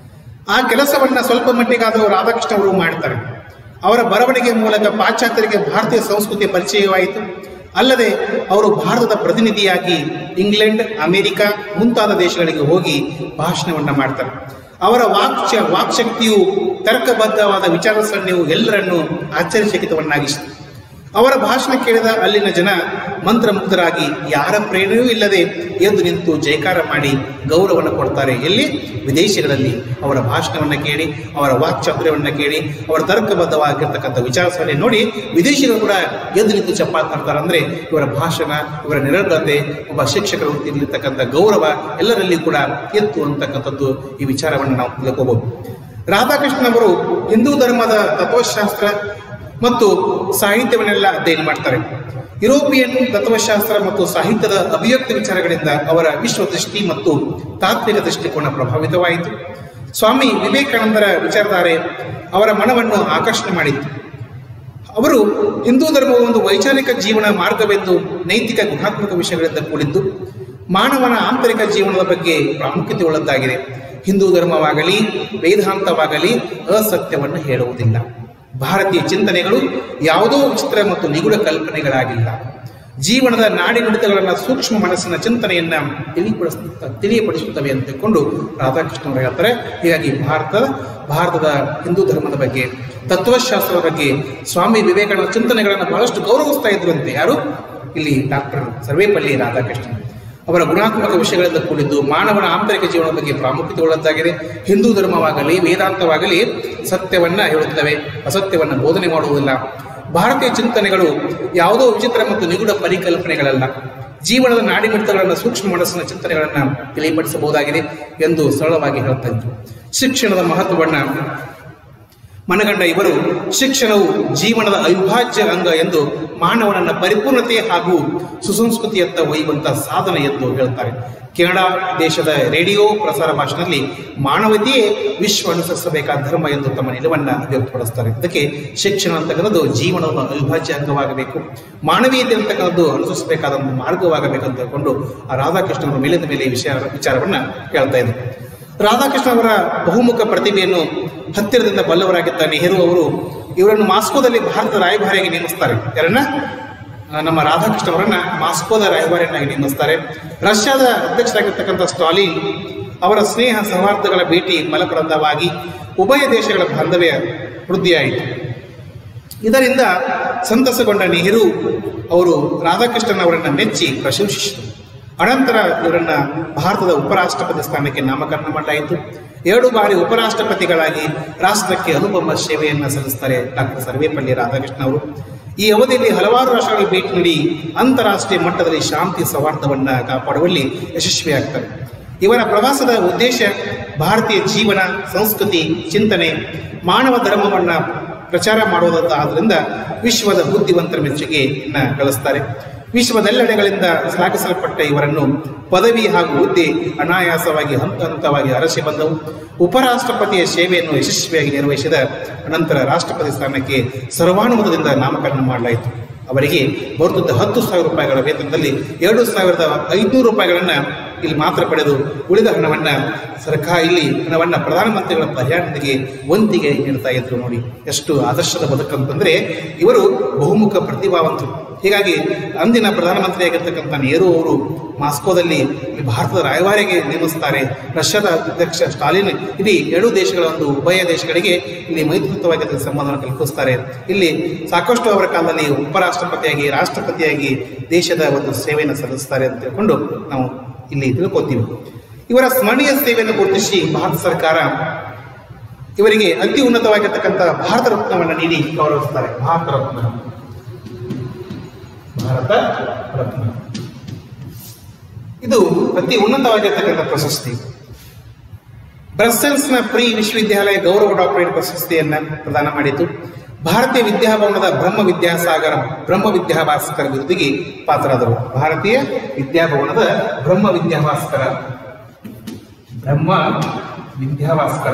ಆ ಕೆಲಸವನ್ನ ಸ್ವಲ್ಪ ಮಟ್ಟಿಗಾದರೂ ರಾಧಾಕೃಷ್ಣ ಅವರು ಮಾಡ್ತಾರೆ ಅವರ ಬರವಣಿಗೆ ಮೂಲಕ ಪಾಶ್ಚಾತ್ಯರಿಗೆ ಭಾರತೀಯ ಸಂಸ್ಕೃತಿಯ ಪರಿಚಯವಾಯಿತು ಅಲ್ಲದೆ ಅವರು ಭಾರತದ ಪ್ರತಿನಿಧಿಯಾಗಿ ಇಂಗ್ಲೆಂಡ್ ಅಮೆರಿಕ ಮುಂತಾದ ದೇಶಗಳಿಗೆ ಹೋಗಿ ಭಾಷಣವನ್ನ ಮಾಡ್ತಾರೆ ಅವರ ವಾಕ್ಚ ವಾಕ್ಶಕ್ತಿಯು ತರ್ಕಬದ್ಧವಾದ ವಿಚಾರ ಸರಣಿಯು ಎಲ್ಲರನ್ನೂ ಆಶ್ಚರ್ಯಚಕಿತವನ್ನಾಗಿಸಿತು ಅವರ ಭಾಷಣ ಕೇಳಿದ ಅಲ್ಲಿನ ಜನ ಮಂತ್ರಮುಗ್ಧರಾಗಿ ಯಾರ ಪ್ರೇರಣೆಯೂ ಇಲ್ಲದೆ ಎದ್ದು ನಿಂತು ಜಯಕಾರ ಮಾಡಿ ಗೌರವವನ್ನು ಕೊಡ್ತಾರೆ ಎಲ್ಲಿ ವಿದೇಶಗಳಲ್ಲಿ ಅವರ ಭಾಷಣವನ್ನು ಕೇಳಿ ಅವರ ವಾಕ್ಚಾತುರ್ಯವನ್ನು ಕೇಳಿ ಅವರ ತರ್ಕಬದ್ಧವಾಗಿರ್ತಕ್ಕಂಥ ವಿಚಾರಸರಣೆ ನೋಡಿ ವಿದೇಶಿಗಳು ಕೂಡ ಎದ್ದು ನಿಂತು ಚಪ್ಪಾತ್ ಮಾಡ್ತಾರೆ ಅಂದ್ರೆ ಇವರ ಭಾಷಣ ಇವರ ನಿರರ್ಗಳತೆ ಒಬ್ಬ ಶಿಕ್ಷಕರ ವೃತ್ತಿಯಲ್ಲಿರ್ತಕ್ಕಂಥ ಗೌರವ ಎಲ್ಲರಲ್ಲಿ ಕೂಡ ಎತ್ತು ಅಂತಕ್ಕಂಥದ್ದು ಈ ವಿಚಾರವನ್ನು ನಾವು ತಿಳ್ಕೋಬಹುದು ರಾಧಾಕೃಷ್ಣ ಅವರು ಹಿಂದೂ ಧರ್ಮದ ತತ್ವಶಾಸ್ತ್ರ ಮತ್ತು ಸಾಹಿತ್ಯವನ್ನೆಲ್ಲ ಅಧ್ಯಯನ ಮಾಡ್ತಾರೆ ಯುರೋಪಿಯನ್ ತತ್ವಶಾಸ್ತ್ರ ಮತ್ತು ಸಾಹಿತ್ಯದ ಅಭಿವ್ಯಕ್ತಿ ವಿಚಾರಗಳಿಂದ ಅವರ ವಿಶ್ವದೃಷ್ಟಿ ಮತ್ತು ತಾತ್ವಿಕ ದೃಷ್ಟಿಕೋನ ಪ್ರಭಾವಿತವಾಯಿತು ಸ್ವಾಮಿ ವಿವೇಕಾನಂದರ ವಿಚಾರಧಾರೆ ಅವರ ಮನವನ್ನು ಆಕರ್ಷಣೆ ಮಾಡಿತ್ತು ಅವರು ಹಿಂದೂ ಧರ್ಮವು ಒಂದು ವೈಚಾರಿಕ ಜೀವನ ಮಾರ್ಗವೆಂದು ನೈತಿಕ ಗುಣಾತ್ಮಕ ವಿಷಯಗಳಿಂದ ಕೂಡಿದ್ದು ಮಾನವನ ಆಂತರಿಕ ಜೀವನದ ಬಗ್ಗೆ ಪ್ರಾಮುಖ್ಯತೆ ಉಳ್ಳದ್ದಾಗಿದೆ ಹಿಂದೂ ಧರ್ಮವಾಗಲಿ ವೇದಾಂತವಾಗಲಿ ಅಸತ್ಯವನ್ನು ಹೇಳುವುದಿಲ್ಲ ಭಾರತೀಯ ಚಿಂತನೆಗಳು ಯಾವುದೋ ವಿಚಿತ್ರ ಮತ್ತು ನಿಗೂಢ ಕಲ್ಪನೆಗಳಾಗಿಲ್ಲ ಜೀವನದ ನಾಡಿ ನುಡಿತಗಳನ್ನು ಸೂಕ್ಷ್ಮ ಮನಸ್ಸಿನ ಚಿಂತನೆಯನ್ನ ತಿಳಿಪಡಿಸ ತಿಳಿಯಪಡಿಸುತ್ತವೆ ಅಂತ ತಿಳ್ಕೊಂಡು ರಾಧಾಕೃಷ್ಣ ಅವರು ಹೇಳ್ತಾರೆ ಹೀಗಾಗಿ ಭಾರತ ಭಾರತದ ಹಿಂದೂ ಧರ್ಮದ ಬಗ್ಗೆ ತತ್ವಶಾಸ್ತ್ರದ ಬಗ್ಗೆ ಸ್ವಾಮಿ ವಿವೇಕಾನಂದ ಚಿಂತನೆಗಳನ್ನು ಬಹಳಷ್ಟು ಗೌರವಿಸ್ತಾ ಇದ್ರಂತೆ ಯಾರು ಇಲ್ಲಿ ಡಾಕ್ಟರ್ ಸರ್ವೇಪಲ್ಲಿ ರಾಧಾಕೃಷ್ಣನ್ ಅವರ ಗುಣಾತ್ಮಕ ವಿಷಯಗಳಿಂದ ಕೂಡಿದ್ದು ಮಾನವನ ಆಂತರಿಕ ಜೀವನದ ಬಗ್ಗೆ ಪ್ರಾಮುಖ್ಯತೆ ಉಳ್ಳದ್ದಾಗಿದೆ ಹಿಂದೂ ಧರ್ಮವಾಗಲಿ ವೇದಾಂತವಾಗಲಿ ಸತ್ಯವನ್ನ ಹೇಳುತ್ತವೆ ಅಸತ್ಯವನ್ನ ಬೋಧನೆ ಮಾಡುವುದಿಲ್ಲ ಭಾರತೀಯ ಚಿಂತನೆಗಳು ಯಾವುದೋ ವಿಚಿತ್ರ ಮತ್ತು ನಿಗೂಢ ಪರಿಕಲ್ಪನೆಗಳಲ್ಲ ಜೀವನದ ನಾಡಿಮಿಡಿತಗಳನ್ನು ಸೂಕ್ಷ್ಮ ಮನಸ್ಸಿನ ಚಿಂತನೆಗಳನ್ನು ತಿಳಿಪಡಿಸಬಹುದಾಗಿದೆ ಎಂದು ಸರಳವಾಗಿ ಹೇಳ್ತಾ ಇದ್ರು ಶಿಕ್ಷಣದ ಮಹತ್ವವನ್ನ ಮನಗಂಡ ಇವರು ಶಿಕ್ಷಣವು ಜೀವನದ ಅವಿಭಾಜ್ಯ ಅಂಗ ಎಂದು ಮಾನವನನ್ನ ಪರಿಪೂರ್ಣತೆ ಹಾಗೂ ಸುಸಂಸ್ಕೃತಿಯತ್ತ ಒಯ್ಯುವಂತ ಸಾಧನ ಎಂದು ಹೇಳ್ತಾರೆ ಕೆನಡಾ ದೇಶದ ರೇಡಿಯೋ ಪ್ರಸಾರ ಭಾಷಣದಲ್ಲಿ ಮಾನವತೆಯೇ ವಿಶ್ವ ಅನುಸರಿಸಬೇಕಾದ ಧರ್ಮ ಎಂದು ತಮ್ಮ ನಿಲುವನ್ನ ವ್ಯಕ್ತಪಡಿಸ್ತಾರೆ ಅದಕ್ಕೆ ಶಿಕ್ಷಣ ಅಂತಕ್ಕಂಥದ್ದು ಜೀವನದ ಅವಿಭಾಜ್ಯ ಅಂಗವಾಗಬೇಕು ಮಾನವೀಯತೆ ಅಂತಕ್ಕಂಥದ್ದು ಅನುಸರಿಸಬೇಕಾದ ಒಂದು ಮಾರ್ಗವಾಗಬೇಕು ಅಂತ ಹೇಳ್ಕೊಂಡು ಆ ರಾಧಾಕೃಷ್ಣನ ಮೇಲಿಂದ ಮೇಲೆ ಈ ವಿಷಯ ವಿಚಾರವನ್ನ ಹೇಳ್ತಾ ಇದ್ರು ರಾಧಾಕೃಷ್ಣ ಅವರ ಬಹುಮುಖ ಪ್ರತಿಭೆಯನ್ನು ಹತ್ತಿರದಿಂದ ಬಲ್ಲವರಾಗಿದ್ದ ನೆಹರು ಅವರು ಇವರನ್ನು ಮಾಸ್ಕೋದಲ್ಲಿ ಭಾರತದ ರಾಯಭಾರಿಯಾಗಿ ನೇಮಿಸ್ತಾರೆ ಯಾರನ್ನ ಆ, ನಮ್ಮ ರಾಧಾಕೃಷ್ಣ ಅವರನ್ನ ಮಾಸ್ಕೋದ ರಾಯಭಾರಿಯನ್ನಾಗಿ ನೇಮಿಸ್ತಾರೆ ರಷ್ಯಾದ ಅಧ್ಯಕ್ಷರಾಗಿರ್ತಕ್ಕಂಥ ಸ್ಟಾಲಿನ್ ಅವರ ಸ್ನೇಹ ಸೌಹಾರ್ದಗಳ ಭೇಟಿ ಫಲಪ್ರದವಾಗಿ ಉಭಯ ದೇಶಗಳ ಬಾಂಧವ್ಯ ವೃದ್ಧಿಯಾಯಿತು ಇದರಿಂದ ಸಂತಸಗೊಂಡ ನೆಹರು ಅವರು ರಾಧಾಕೃಷ್ಣನ್ ಅವರನ್ನ ಮೆಚ್ಚಿ ಪ್ರಶಂಸಿಸಿದರು ಅನಂತರ ಇವರನ್ನ ಭಾರತದ ಉಪರಾಷ್ಟ್ರಪತಿ ಸ್ಥಾನಕ್ಕೆ ನಾಮಕರಣ ಮಾಡಲಾಯಿತು ಎರಡು ಬಾರಿ ಉಪರಾಷ್ಟ್ರಪತಿಗಳಾಗಿ ರಾಷ್ಟ್ರಕ್ಕೆ ಅನುಪಮ ಸೇವೆಯನ್ನ ಸಲ್ಲಿಸ್ತಾರೆ ಡಾಕ್ಟರ್ ಸರ್ವೇಪಲ್ಲಿ ರಾಧಾಕೃಷ್ಣ ಅವರು ಈ ಅವಧಿಯಲ್ಲಿ ಹಲವಾರು ರಾಷ್ಟ್ರಗಳಿಗೆ ಭೇಟಿ ನೀಡಿ ಅಂತಾರಾಷ್ಟ್ರೀಯ ಮಟ್ಟದಲ್ಲಿ ಶಾಂತಿ ಸೌಹಾರ್ದವನ್ನ ಕಾಪಾಡುವಲ್ಲಿ ಯಶಸ್ವಿಯಾಗ್ತಾರೆ ಇವರ ಪ್ರವಾಸದ ಉದ್ದೇಶ ಭಾರತೀಯ ಜೀವನ ಸಂಸ್ಕೃತಿ ಚಿಂತನೆ ಮಾನವ ಧರ್ಮವನ್ನ ಪ್ರಚಾರ ಮಾಡುವುದಾದ್ದರಿಂದ ವಿಶ್ವದ ಬುದ್ಧಿವಂತರ ಮೆಚ್ಚುಗೆಯನ್ನ ಗಳಿಸ್ತಾರೆ ವಿಶ್ವದೆಲ್ಲೆಡೆಗಳಿಂದ ಶ್ಲಾಘಿಸಲ್ಪಟ್ಟ ಇವರನ್ನು ಪದವಿ ಹಾಗೂ ಹುದ್ದೆ ಅನಾಯಾಸವಾಗಿ ಹಂತ ಹಂತವಾಗಿ ಅರಸಿ ಬಂದವು ಉಪರಾಷ್ಟ್ರಪತಿಯ ಸೇವೆಯನ್ನು ಯಶಸ್ವಿಯಾಗಿ ನಿರ್ವಹಿಸಿದ ಅನಂತರ ರಾಷ್ಟ್ರಪತಿ ಸ್ಥಾನಕ್ಕೆ ಸರ್ವಾನುಮತದಿಂದ ನಾಮಕರಣ ಮಾಡಲಾಯಿತು ಅವರಿಗೆ ಬರುತ್ತಿದ್ದ ಹತ್ತು ಸಾವಿರ ರೂಪಾಯಿಗಳ ವೇತನದಲ್ಲಿ ಎರಡು ಸಾವಿರದ ಐದುನೂರು ರೂಪಾಯಿಗಳನ್ನ ಇಲ್ಲಿ ಮಾತ್ರ ಪಡೆದು ಉಳಿದ ಹಣವನ್ನ ಸರ್ಕಾರ ಇಲ್ಲಿ ಹಣವನ್ನ ಪ್ರಧಾನಮಂತ್ರಿಗಳ ಪರಿಹಾರ ನಿಧಿಗೆ ಒಂದಿಗೆ ನೀಡ್ತಾ ಇದ್ರು ನೋಡಿ ಎಷ್ಟು ಆದರ್ಶದ ಬದುಕಂತಂದ್ರೆ ಇವರು ಬಹುಮುಖ ಪ್ರತಿಭಾವಂತರು ಹೀಗಾಗಿ ಅಂದಿನ ಪ್ರಧಾನಮಂತ್ರಿಯಾಗಿರ್ತಕ್ಕಂಥ ನೆಹರು ಅವರು ಮಾಸ್ಕೋದಲ್ಲಿ ಇಲ್ಲಿ ಭಾರತದ ರಾಯಭಾರಿಗೆ ನೇಮಿಸ್ತಾರೆ ರಷ್ಯಾದ ಅಧ್ಯಕ್ಷ ಸ್ಟಾಲಿನ್ ಇಡೀ ಎರಡು ದೇಶಗಳ ಒಂದು ಉಭಯ ದೇಶಗಳಿಗೆ ಇಲ್ಲಿ ಮೈತ್ರಿಯುತವಾಗಿ ಅದರ ಸಂಬಂಧವನ್ನು ಕಲ್ಪಿಸ್ತಾರೆ ಇಲ್ಲಿ ಸಾಕಷ್ಟು ಅವರ ಕಾಲದಲ್ಲಿ ಉಪರಾಷ್ಟ್ರಪತಿಯಾಗಿ ರಾಷ್ಟ್ರಪತಿಯಾಗಿ ದೇಶದ ಒಂದು ಸೇವೆಯನ್ನು ಸಲ್ಲಿಸ್ತಾರೆ ಅಂತ ತಿಳ್ಕೊಂಡು ನಾವು ಇಲ್ಲಿ ತಿಳ್ಕೊತೀವಿ ಇವರ ಸ್ಮರಣೀಯ ಸೇವೆಯನ್ನು ಗುರುತಿಸಿ ಭಾರತ ಸರ್ಕಾರ ಇವರಿಗೆ ಅತಿ ಉನ್ನತವಾಗಿರ್ತಕ್ಕಂಥ ಭಾರತ ರತ್ನವನ್ನು ನೀಡಿ ಗೌರವಿಸ್ತಾರೆ ಭಾರತ ರತ್ನ ಭಾರತ ರತ್ನ ಇದು ಅತಿ ಉನ್ನತವಾಗಿರ್ತಕ್ಕಂಥ ಪ್ರಶಸ್ತಿ ಬ್ರಸೆಲ್ಸ್ನ ಪ್ರೀ ವಿಶ್ವವಿದ್ಯಾಲಯ ಗೌರವ ಡಾಕ್ಟರೇಟ್ ಪ್ರಶಸ್ತಿಯನ್ನ ಪ್ರದಾನ ಮಾಡಿತು ಭಾರತೀಯ ವಿದ್ಯಾಭವನದ ಬ್ರಹ್ಮ ವಿದ್ಯಾಸಾಗರ ಬ್ರಹ್ಮ ವಿದ್ಯಾಭಾಸ್ಕರ ಬಿರುದಿಗೆ ಪಾತ್ರರಾದರು ಭಾರತೀಯ ವಿದ್ಯಾಭವನದ ಬ್ರಹ್ಮ ವಿದ್ಯಾಭಾಸ್ಕರ ಬ್ರಹ್ಮ ವಿದ್ಯಾಭಾಸ್ಕರ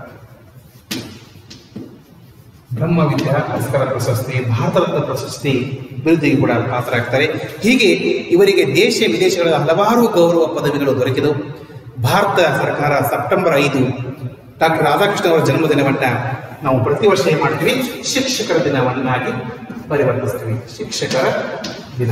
ಬ್ರಹ್ಮ ವಿದ್ಯಾಭಾಸ್ಕರ ಪ್ರಶಸ್ತಿ ಭಾರತ ರತ್ನ ಪ್ರಶಸ್ತಿ ಬಿರುದಿಗೆ ಕೂಡ ಪಾತ್ರರಾಗ್ತಾರೆ ಹೀಗೆ ಇವರಿಗೆ ದೇಶ ವಿದೇಶಗಳ ಹಲವಾರು ಗೌರವ ಪದವಿಗಳು ದೊರಕಿದವು ಭಾರತ ಸರ್ಕಾರ ಸೆಪ್ಟೆಂಬರ್ ಐದು ಡಾಕ್ಟರ್ ರಾಧಾಕೃಷ್ಣ ಅವರ ಜನ್ಮದಿನವನ್ನ ನಾವು ಪ್ರತಿ ವರ್ಷ ಏನ್ ಮಾಡ್ತೀವಿ ಶಿಕ್ಷಕರ ದಿನವನ್ನಾಗಿ ಪರಿವರ್ತಿಸ್ತೀವಿ ಶಿಕ್ಷಕರ ದಿನ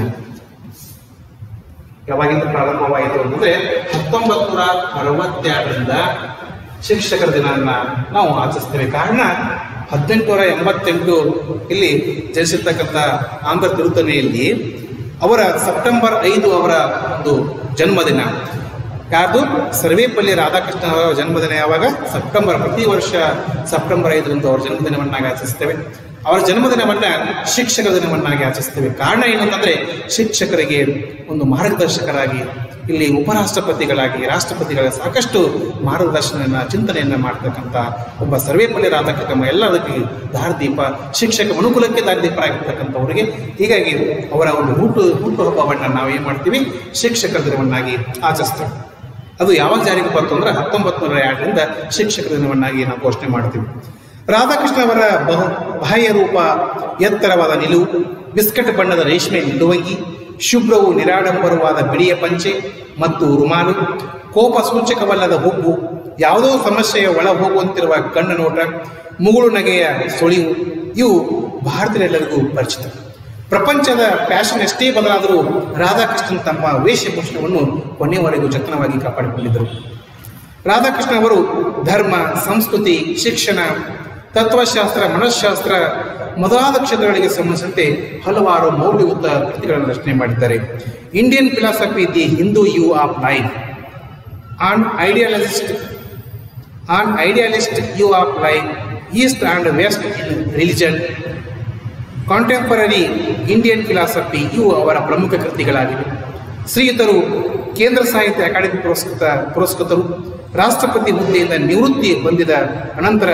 ಯಾವಾಗಿಂದ ಪ್ರಾರಂಭವಾಯಿತು ಅಂತಂದ್ರೆ ಹತ್ತೊಂಬತ್ತು ನೂರ ಅರವತ್ತೆರಡರಿಂದ ಶಿಕ್ಷಕರ ದಿನವನ್ನ ನಾವು ಆಚರಿಸ್ತೇವೆ ಕಾರಣ ಹದಿನೆಂಟುನೂರ ಎಂಬತ್ತೆಂಟು ಇಲ್ಲಿ ಜನಿಸಿರ್ತಕ್ಕಂಥ ಆಂಧ್ರ ತಿರುತ್ತನೆಯಲ್ಲಿ ಅವರ ಸೆಪ್ಟೆಂಬರ್ ಐದು ಅವರ ಒಂದು ಜನ್ಮದಿನ ಯಾರ್ದು ಸರ್ವೇಪಲ್ಲಿ ರಾಧಾಕೃಷ್ಣ ಅವರ ಜನ್ಮದಿನ ಯಾವಾಗ ಸೆಪ್ಟೆಂಬರ್ ಪ್ರತಿ ವರ್ಷ ಸೆಪ್ಟೆಂಬರ್ ಐದರಂದು ಅವರ ಜನ್ಮದಿನವನ್ನಾಗಿ ಆಚರಿಸ್ತೇವೆ ಅವರ ಜನ್ಮದಿನವನ್ನ ಶಿಕ್ಷಕರ ದಿನವನ್ನಾಗಿ ಆಚರಿಸ್ತೇವೆ ಕಾರಣ ಏನಂತಂದ್ರೆ ಶಿಕ್ಷಕರಿಗೆ ಒಂದು ಮಾರ್ಗದರ್ಶಕರಾಗಿ ಇಲ್ಲಿ ಉಪರಾಷ್ಟ್ರಪತಿಗಳಾಗಿ ರಾಷ್ಟ್ರಪತಿಗಳ ಸಾಕಷ್ಟು ಮಾರ್ಗದರ್ಶನ ಚಿಂತನೆಯನ್ನ ಮಾಡ್ತಕ್ಕಂಥ ಒಬ್ಬ ಸರ್ವೇಪಲ್ಲಿ ರಾಧಾಕೃಷ್ಣ ಎಲ್ಲದಕ್ಕೆ ದಾರಿದೀಪ ಶಿಕ್ಷಕ ಮನುಕುಲಕ್ಕೆ ದಾರಿದೀಪರಾಗಿರ್ತಕ್ಕಂಥವರಿಗೆ ಹೀಗಾಗಿ ಅವರ ಒಂದು ಹುಟ್ಟು ಹುಟ್ಟು ಹಬ್ಬವನ್ನ ನಾವು ಏನ್ ಮಾಡ್ತೀವಿ ಶಿಕ್ಷಕರ ದಿನವನ್ನಾಗಿ ಆಚರಿಸ್ತೇವೆ ಅದು ಯಾವಾಗ ಜಾರಿಗೆ ಬಂತು ಅಂದ್ರೆ ಹತ್ತೊಂಬತ್ತು ನೂರ ಎರಡರಿಂದ ಶಿಕ್ಷಕರ ದಿನವನ್ನಾಗಿ ನಾವು ಘೋಷಣೆ ಮಾಡ್ತೀವಿ ರಾಧಾಕೃಷ್ಣ ಅವರ ಬಹು ಬಾಹ್ಯ ರೂಪ ಎತ್ತರವಾದ ನಿಲುವು ಬಿಸ್ಕಟ್ ಬಣ್ಣದ ರೇಷ್ಮೆ ನಿಲುವಂಗಿ ಶುಭ್ರವು ನಿರಾಡಂಬರವಾದ ಬಿಳಿಯ ಪಂಚೆ ಮತ್ತು ರುಮಾಲು ಕೋಪ ಸೂಚಕವಲ್ಲದ ಹುಬ್ಬು ಯಾವುದೋ ಸಮಸ್ಯೆಯ ಒಳ ಹೋಗುವಂತಿರುವ ಕಣ್ಣು ನೋಟ ಮುಗುಳು ನಗೆಯ ಸುಳಿವು ಇವು ಭಾರತೀಯರೆಲ್ಲರಿಗೂ ಪರಿಚಿತ ಪ್ರಪಂಚದ ಫ್ಯಾಷನ್ ಎಷ್ಟೇ ಬದಲಾದರೂ ರಾಧಾಕೃಷ್ಣನ್ ತಮ್ಮ ವೇಷಭೂಷಣವನ್ನು ಕೊನೆಯವರೆಗೂ ಜತನವಾಗಿ ಕಾಪಾಡಿಕೊಂಡಿದ್ದರು ರಾಧಾಕೃಷ್ಣ ಅವರು ಧರ್ಮ ಸಂಸ್ಕೃತಿ ಶಿಕ್ಷಣ ತತ್ವಶಾಸ್ತ್ರ ಮನಃಶಾಸ್ತ್ರ ಮೊದಲಾದ ಕ್ಷೇತ್ರಗಳಿಗೆ ಸಂಬಂಧಿಸಿದಂತೆ ಹಲವಾರು ಮೌಲ್ಯಯುತ ಕೃತಿಗಳನ್ನು ರಚನೆ ಮಾಡಿದ್ದಾರೆ Indian philosophy the Hindu view of life an ideologist an idealist view of life east and west in religion contemporary Indian philosophy ಇವು ಅವರ ಪ್ರಮುಖ ಕೃತಿಗಳಾಗಿವೆ ಶ್ರೀಯುತರು ಕೇಂದ್ರ ಸಾಹಿತ್ಯ ಅಕಾಡೆಮಿ ಪುರಸ್ಕೃತ ಪುರಸ್ಕೃತರು ರಾಷ್ಟ್ರಪತಿ ಹುದ್ದೆಯಿಂದ ನಿವೃತ್ತಿ ಹೊಂದಿದ ಅನಂತರ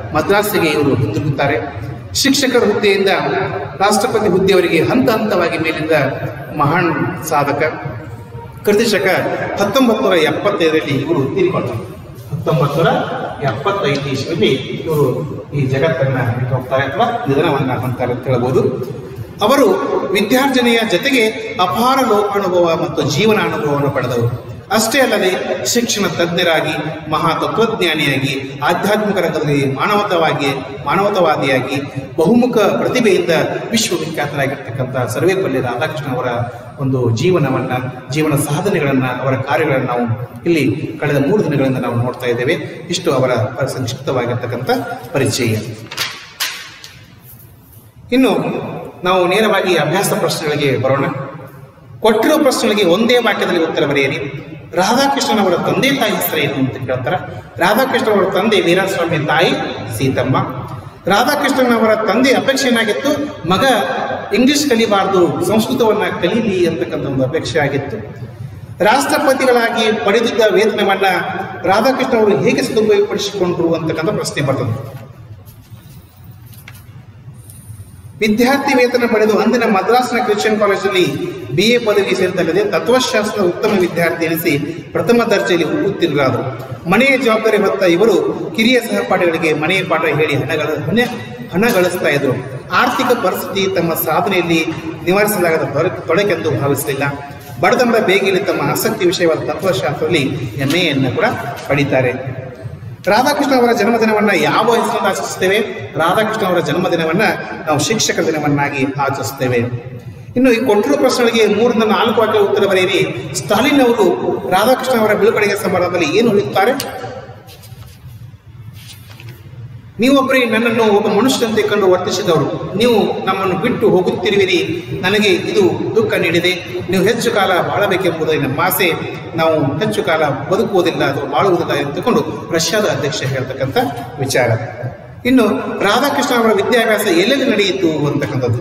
ಮದ್ರಾಸಿಗೆ ಇವರು ಹಿಂದಿರುಗುತ್ತಾರೆ ಶಿಕ್ಷಕರ ಹುದ್ದೆಯಿಂದ ರಾಷ್ಟ್ರಪತಿ ಹುದ್ದೆಯವರಿಗೆ ಹಂತ ಹಂತವಾಗಿ ಮೇಲಿಂದ ಮಹಾನ್ ಸಾಧಕ ಕೃತಿಶಕ ಹತ್ತೊಂಬತ್ತು ನೂರ ಎಪ್ಪತ್ತೈದರಲ್ಲಿ ಇವರು ತೀರಿಕೊಂಡರು ಹತ್ತೊಂಬತ್ತು ನೂರ ಎಪ್ಪತ್ತೈದು ಇಸ್ವಿಯಲ್ಲಿ ಇವರು ಈ ಜಗತ್ತನ್ನ ಬಿಟ್ಟು ಹೋಗ್ತಾರೆ ಅಥವಾ ನಿಧನವನ್ನ ಹೊಂದ್ತಾರೆ ಅಂತ ಹೇಳ್ಬೋದು ಅವರು ವಿದ್ಯಾರ್ಜನೆಯ ಜೊತೆಗೆ ಅಪಾರ ಲೋಕಾನುಭವ ಮತ್ತು ಜೀವನ ಅನುಭವವನ್ನು ಪಡೆದವರು ಅಷ್ಟೇ ಅಲ್ಲದೆ ಶಿಕ್ಷಣ ತಜ್ಞರಾಗಿ ಮಹಾ ತತ್ವಜ್ಞಾನಿಯಾಗಿ ಆಧ್ಯಾತ್ಮಿಕ ರಂಗದಲ್ಲಿ ಮಾನವತವಾಗಿ ಮಾನವತವಾದಿಯಾಗಿ ಬಹುಮುಖ ಪ್ರತಿಭೆಯಿಂದ ವಿಶ್ವವಿಖ್ಯಾತರಾಗಿರ್ತಕ್ಕಂಥ ಸರ್ವೇಪಲ್ಲಿ ರಾಧಾಕೃಷ್ಣ ಅವರ ಒಂದು ಜೀವನವನ್ನ ಜೀವನ ಸಾಧನೆಗಳನ್ನ ಅವರ ಕಾರ್ಯಗಳನ್ನು ನಾವು ಇಲ್ಲಿ ಕಳೆದ ಮೂರು ದಿನಗಳಿಂದ ನಾವು ನೋಡ್ತಾ ಇದ್ದೇವೆ ಇಷ್ಟು ಅವರ ಸಂಕ್ಷಿಪ್ತವಾಗಿರ್ತಕ್ಕಂಥ ಪರಿಚಯ ಇನ್ನು ನಾವು ನೇರವಾಗಿ ಅಭ್ಯಾಸ ಪ್ರಶ್ನೆಗಳಿಗೆ ಬರೋಣ ಕೊಟ್ಟಿರೋ ಪ್ರಶ್ನೆಗಳಿಗೆ ಒಂದೇ ವಾಕ್ಯದಲ್ಲಿ ಉತ್ತರ ಬರೆಯಿರಿ ರಾಧಾಕೃಷ್ಣನವರ ತಂದೆ ತಾಯಿ ಹೆಸರೇನು ಅಂತ ಕೇಳ್ತಾರೆ ರಾಧಾಕೃಷ್ಣನವರ ತಂದೆ ವೀರಸ್ವಾಮಿ ತಾಯಿ ಸೀತಮ್ಮ ರಾಧಾಕೃಷ್ಣನವರ ತಂದೆ ಅಪೇಕ್ಷೆ ಏನಾಗಿತ್ತು ಮಗ ಇಂಗ್ಲಿಷ್ ಕಲಿಬಾರ್ದು ಸಂಸ್ಕೃತವನ್ನ ಕಲೀಲಿ ಅಂತಕ್ಕಂಥ ಒಂದು ಅಪೇಕ್ಷೆ ಆಗಿತ್ತು ರಾಷ್ಟ್ರಪತಿಗಳಾಗಿ ಪಡೆದಿದ್ದ ವೇತನವನ್ನ ರಾಧಾಕೃಷ್ಣ ಅವರು ಹೇಗೆ ಸದುಪಯೋಗಪಡಿಸಿಕೊಂಡ್ರು ಅಂತಕ್ಕಂಥ ಪ್ರಶ್ನೆ ಬರ್ತದೆ ವಿದ್ಯಾರ್ಥಿ ವೇತನ ಪಡೆದು ಅಂದಿನ ಮದ್ರಾಸ್ನ ಕ್ರಿಶ್ಚಿಯನ್ ಕಾಲೇಜಲ್ಲಿ ಬಿ ಎ ಪದವಿ ಸೇರಿದಲ್ಲದೆ ತತ್ವಶಾಸ್ತ್ರದ ಉತ್ತಮ ವಿದ್ಯಾರ್ಥಿ ಎನಿಸಿ ಪ್ರಥಮ ದರ್ಜೆಯಲ್ಲಿ ಉತ್ತೀರ್ಣರಾದರು ಮನೆಯ ಜವಾಬ್ದಾರಿ ಹೊತ್ತ ಇವರು ಕಿರಿಯ ಸಹಪಾಠಿಗಳಿಗೆ ಮನೆಯ ಪಾಠ ಹೇಳಿ ಹಣಗಳ ಹಣ ಹಣ ಗಳಿಸ್ತಾ ಇದ್ರು ಆರ್ಥಿಕ ಪರಿಸ್ಥಿತಿ ತಮ್ಮ ಸಾಧನೆಯಲ್ಲಿ ನಿವಾರಿಸಲಾಗದ ತೊಡ- ತೊಡಕೆಂದು ಭಾವಿಸಲಿಲ್ಲ ಬಡತನದ ಬೇಗಿಲಿ ತಮ್ಮ ಆಸಕ್ತಿ ವಿಷಯವಾದ ತತ್ವಶಾಸ್ತ್ರದಲ್ಲಿ ಎಂ ಎನ್ನು ಕೂಡ ಪಡೀತಾರೆ ರಾಧಾಕೃಷ್ಣ ಅವರ ಜನ್ಮದಿನವನ್ನ ಯಾವ ಹೆಸರಿಂದ ಆಚರಿಸುತ್ತೇವೆ ರಾಧಾಕೃಷ್ಣ ಅವರ ಜನ್ಮದಿನವನ್ನ ನಾವು ಶಿಕ್ಷಕರ ದಿನವನ್ನಾಗಿ ಆಚರಿಸುತ್ತೇವೆ ಇನ್ನು ಈ ಕೊಟ್ಟಿರೋ ಪ್ರಶ್ನೆಗಳಿಗೆ ಮೂರರಿಂದ ನಾಲ್ಕು ವಾಕ್ಯ ಉತ್ತರ ಬರೆಯಿರಿ ಸ್ಟಾಲಿನ್ ಅವರು ರಾಧಾಕೃಷ್ಣ ಅವರ ಬೀಳ್ಕೊಡುಗೆ ಸಮಾರಂಭದಲ್ಲಿ ಏನು ಹೇಳುತ್ತಾರೆ ನೀವೊಬ್ಬರೇ ನನ್ನನ್ನು ಒಬ್ಬ ಮನುಷ್ಯನಂತೆ ಕಂಡು ವರ್ತಿಸಿದವರು ನೀವು ನಮ್ಮನ್ನು ಬಿಟ್ಟು ಹೋಗುತ್ತಿರುವಿರಿ ನನಗೆ ಇದು ದುಃಖ ನೀಡಿದೆ ನೀವು ಹೆಚ್ಚು ಕಾಲ ಬಾಳಬೇಕೆಂಬುದು ನಮ್ಮ ಆಸೆ ನಾವು ಹೆಚ್ಚು ಕಾಲ ಬದುಕುವುದಿಲ್ಲ ಅಥವಾ ಬಾಳುವುದಿಲ್ಲ ಎಂದುಕೊಂಡು ರಷ್ಯಾದ ಅಧ್ಯಕ್ಷ ಹೇಳ್ತಕ್ಕಂಥ ವಿಚಾರ ಇನ್ನು ರಾಧಾಕೃಷ್ಣ ಅವರ ವಿದ್ಯಾಭ್ಯಾಸ ಎಲ್ಲೆಲ್ಲಿ ನಡೆಯಿತು ಅಂತಕ್ಕಂಥದ್ದು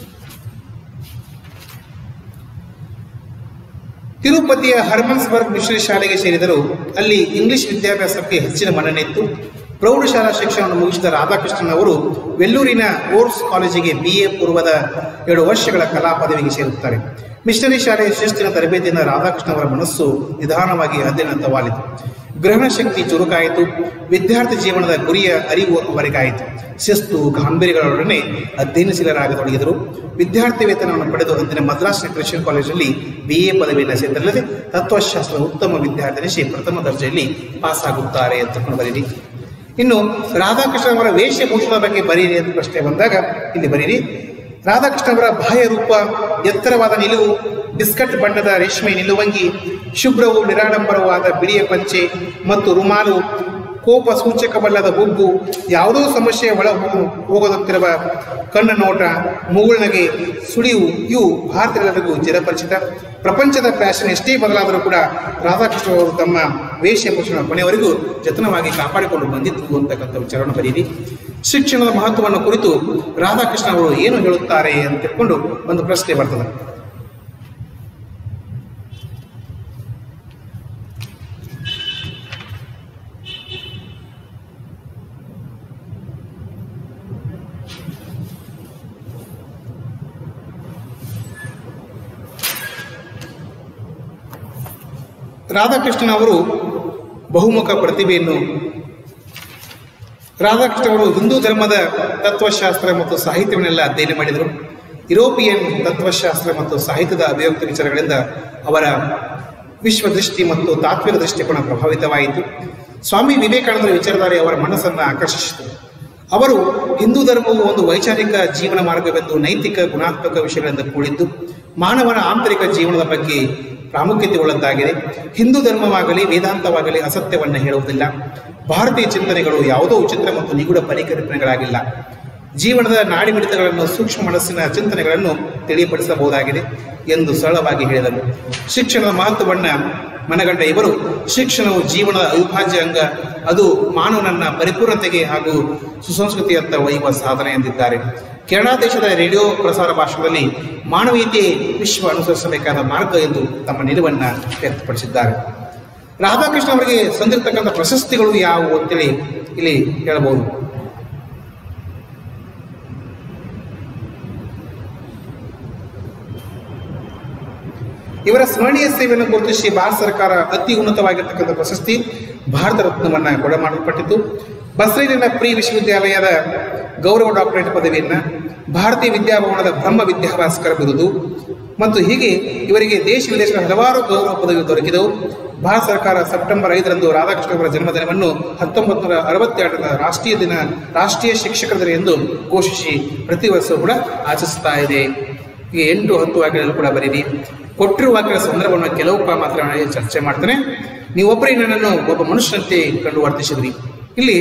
ತಿರುಪತಿಯ ಹರ್ಮನ್ಸ್ಬರ್ಗ್ ಮಿಶ್ರ ಶಾಲೆಗೆ ಸೇರಿದರು ಅಲ್ಲಿ ಇಂಗ್ಲಿಷ್ ವಿದ್ಯಾಭ್ಯಾಸಕ್ಕೆ ಹೆಚ್ಚಿನ ಮನ್ನಣೆ ಇತ್ತು ಪ್ರೌಢಶಾಲಾ ಶಿಕ್ಷಣವನ್ನು ಮುಗಿಸಿದ ರಾಧಾಕೃಷ್ಣನ್ ಅವರು ವೆಲ್ಲೂರಿನ ಓರ್ಸ್ ಕಾಲೇಜಿಗೆ ಬಿ ಎ ಪೂರ್ವದ ಎರಡು ವರ್ಷಗಳ ಕಲಾ ಪದವಿಗೆ ಸೇರುತ್ತಾರೆ ಮಿಷನರಿ ಶಾಲೆಯ ಶಿಸ್ತಿನ ತರಬೇತಿಯಿಂದ ರಾಧಾಕೃಷ್ಣ ಅವರ ಮನಸ್ಸು ನಿಧಾನವಾಗಿ ಅಧ್ಯಯನವಾಯಿತು ಗ್ರಹಣ ಶಕ್ತಿ ಚುರುಕಾಯಿತು ವಿದ್ಯಾರ್ಥಿ ಜೀವನದ ಗುರಿಯ ಅರಿವು ಅವರಿಗಾಯಿತು ಶಿಸ್ತು ಗಾಂಭೀರ್ಯಗಳೊಡನೆ ಅಧ್ಯಯನಶೀಲರಾಗತೊಡಗಿದರು ವಿದ್ಯಾರ್ಥಿ ವೇತನವನ್ನು ಪಡೆದು ಅಂದಿನ ಮದ್ರಾಸ್ನ ಕ್ರಿಶ್ಚಿಯನ್ ಕಾಲೇಜಲ್ಲಿ ಬಿ ಎ ಪದವಿಯನ್ನು ಸೇರಿದಲ್ಲದೆ ತತ್ವಶಾಸ್ತ್ರದ ಉತ್ತಮ ವಿದ್ಯಾರ್ಥಿ ಪ್ರಥಮ ದರ್ಜೆಯಲ್ಲಿ ಪಾಸ್ ಆಗುತ್ತಾರೆ ಅಂತಕೊಂಡು ಬರೀರಿ ಇನ್ನು ರಾಧಾಕೃಷ್ಣ ಅವರ ವೇಷಭೂಷಣದ ಬಗ್ಗೆ ಬರೀರಿ ಅಂತ ಪ್ರಶ್ನೆ ಬಂದಾಗ ಇಲ್ಲಿ ಬರೀರಿ ರಾಧಾಕೃಷ್ಣ ಅವರ ಬಾಹ್ಯ ರೂಪ ಎತ್ತರವಾದ ನಿಲುವು ಬಿಸ್ಕಟ್ ಬಣ್ಣದ ರೇಷ್ಮೆ ನಿಲುವಂಗಿ ಶುಭ್ರವು ನಿರಾಡಂಬರವಾದ ಬಿಳಿಯ ಪಂಚೆ ಮತ್ತು ರುಮಾಲು ಕೋಪ ಸೂಚಕವಲ್ಲದ ಬುಗ್ಗು ಯಾವುದೋ ಸಮಸ್ಯೆಯ ಒಳ ಹೋಗು- ಹೋಗದಂತಿರುವ ಕಣ್ಣ ನೋಟ ಮುಗುಳ್ನಗೆ ಸುಳಿವು ಇವು ಭಾರತೀಯರೆಲ್ಲರಿಗೂ ಚಿರಪರಿಚಿತ ಪ್ರಪಂಚದ ಫ್ಯಾಷನ್ ಎಷ್ಟೇ ಬದಲಾದರೂ ಕೂಡ ರಾಧಾಕೃಷ್ಣ ಅವರು ತಮ್ಮ ವೇಷಭೂಷಣ ಕೊನೆಯವರೆಗೂ ಜತನವಾಗಿ ಕಾಪಾಡಿಕೊಂಡು ಬಂದಿದ್ದು ಅಂತಕ್ಕಂಥ ವಿಚಾರವನ್ನು ಬರೀರಿ ಶಿಕ್ಷಣದ ಮಹತ್ವವನ್ನು ಕುರಿತು ರಾಧಾಕೃಷ್ಣ ಅವರು ಏನು ಹೇಳುತ್ತಾರೆ ಅಂತ ತಿಳ್ಕೊಂಡು ಒಂದು ಪ್ರಶ್ನೆ ಬರ್ತದೆ ರಾಧಾಕೃಷ್ಣನ್ ಅವರು ಬಹುಮುಖ ಪ್ರತಿಭೆಯನ್ನು ರಾಧಾಕೃಷ್ಣ ಅವರು ಹಿಂದೂ ಧರ್ಮದ ತತ್ವಶಾಸ್ತ್ರ ಮತ್ತು ಸಾಹಿತ್ಯವನ್ನೆಲ್ಲ ಅಧ್ಯಯನ ಮಾಡಿದರು ಯುರೋಪಿಯನ್ ತತ್ವಶಾಸ್ತ್ರ ಮತ್ತು ಸಾಹಿತ್ಯದ ಅಭಿವ್ಯಕ್ತಿ ವಿಚಾರಗಳಿಂದ ಅವರ ವಿಶ್ವದೃಷ್ಟಿ ಮತ್ತು ತಾತ್ವಿಕ ದೃಷ್ಟಿಕೋನ ಪ್ರಭಾವಿತವಾಯಿತು ಸ್ವಾಮಿ ವಿವೇಕಾನಂದರ ವಿಚಾರಧಾರೆ ಅವರ ಮನಸ್ಸನ್ನು ಆಕರ್ಷಿಸಿತು ಅವರು ಹಿಂದೂ ಧರ್ಮವು ಒಂದು ವೈಚಾರಿಕ ಜೀವನ ಮಾರ್ಗವೆಂದು ನೈತಿಕ ಗುಣಾತ್ಮಕ ವಿಷಯಗಳಿಂದ ಕೂಡಿದ್ದು ಮಾನವನ ಆಂತರಿಕ ಜೀವನದ ಬಗ್ಗೆ ಪ್ರಾಮುಖ್ಯತೆ ಉಳ್ಳದ್ದಾಗಿದೆ ಹಿಂದೂ ಧರ್ಮವಾಗಲಿ ವೇದಾಂತವಾಗಲಿ ಅಸತ್ಯವನ್ನು ಹೇಳುವುದಿಲ್ಲ ಭಾರತೀಯ ಚಿಂತನೆಗಳು ಯಾವುದೋ ವಿಚಿತ್ರ ಮತ್ತು ನಿಗೂಢ ಪರಿಕಲ್ಪನೆಗಳಾಗಿಲ್ಲ ಜೀವನದ ನಾಡಿಮಿಡಿತಗಳನ್ನು ಸೂಕ್ಷ್ಮ ಮನಸ್ಸಿನ ಚಿಂತನೆಗಳನ್ನು ತಿಳಿಯಪಡಿಸಬಹುದಾಗಿದೆ ಎಂದು ಸರಳವಾಗಿ ಹೇಳಿದರು ಶಿಕ್ಷಣದ ಮಹತ್ವವನ್ನು ಮನಗಂಡ ಇವರು ಶಿಕ್ಷಣವು ಜೀವನದ ಅವಿಭಾಜ್ಯ ಅಂಗ ಅದು ಮಾನವನನ್ನ ಪರಿಪೂರ್ಣತೆಗೆ ಹಾಗೂ ಸುಸಂಸ್ಕೃತಿಯತ್ತ ಒಯ್ಯುವ ಸಾಧನೆ ಎಂದಿದ್ದಾರೆ ಕೆನಡಾ ದೇಶದ ರೇಡಿಯೋ ಪ್ರಸಾರ ಭಾಷಣದಲ್ಲಿ ಮಾನವೀಯತೆ ವಿಶ್ವ ಅನುಸರಿಸಬೇಕಾದ ಮಾರ್ಗ ಎಂದು ತಮ್ಮ ನಿಲುವನ್ನು ವ್ಯಕ್ತಪಡಿಸಿದ್ದಾರೆ ರಾಧಾಕೃಷ್ಣ ಅವರಿಗೆ ಸಂದಿರ್ತಕ್ಕಂಥ ಪ್ರಶಸ್ತಿಗಳು ಯಾವುವು ಅಂತೇಳಿ ಇಲ್ಲಿ ಹೇಳಬಹುದು ಇವರ ಸ್ಮರಣೀಯ ಸೇವೆಯನ್ನು ಗುರುತಿಸಿ ಭಾರತ ಸರ್ಕಾರ ಅತಿ ಉನ್ನತವಾಗಿರ್ತಕ್ಕಂಥ ಪ್ರಶಸ್ತಿ ಭಾರತ ರತ್ನವನ್ನು ಕೊಡ ಮಾಡಲ್ಪಟ್ಟಿತು ಬಸರೀಲಿನ ಪ್ರಿ ವಿಶ್ವವಿದ್ಯಾಲಯದ ಗೌರವ ಡಾಕ್ಟರೇಟ್ ಪದವಿಯನ್ನು ಭಾರತೀಯ ವಿದ್ಯಾಭವನದ ಬ್ರಹ್ಮ ವಿದ್ಯಾಭಾಸ್ಕರ ಬಿರುದು ಮತ್ತು ಹೀಗೆ ಇವರಿಗೆ ದೇಶ ವಿದೇಶದ ಹಲವಾರು ಗೌರವ ಪದವಿ ದೊರಕಿದವು ಭಾರತ ಸರ್ಕಾರ ಸೆಪ್ಟೆಂಬರ್ ಐದರಂದು ರಾಧಾಕೃಷ್ಣ ಅವರ ಜನ್ಮದಿನವನ್ನು ಹತ್ತೊಂಬತ್ತು ನೂರ ಅರವತ್ತೆರಡರ ರಾಷ್ಟ್ರೀಯ ದಿನ ರಾಷ್ಟ್ರೀಯ ಶಿಕ್ಷಕರ ದಿನ ಎಂದು ಘೋಷಿಸಿ ಪ್ರತಿ ವರ್ಷವೂ ಕೂಡ ಆಚರಿಸ್ತಾ ಇದೆ ಈಗ ಎಂಟು ಹತ್ತು ವಾಕ್ಯಗಳು ಕೂಡ ಬರೀರಿ ಕೊಟ್ಟಿರುವ ವಾಕ್ಯಗಳ ಸಂದರ್ಭವನ್ನು ಕೆಲವು ಪ ಮಾತ್ರ ನಾನು ಚರ್ಚೆ ಮಾಡ್ತೇನೆ ನೀವೊಬ್ಬರೇ ನನ್ನನ್ನು ಒಬ್ಬ ಮನುಷ್ಯನಂತೆ ಕಂಡು ವರ್ತಿಸಿದ್ರಿ ಇಲ್ಲಿ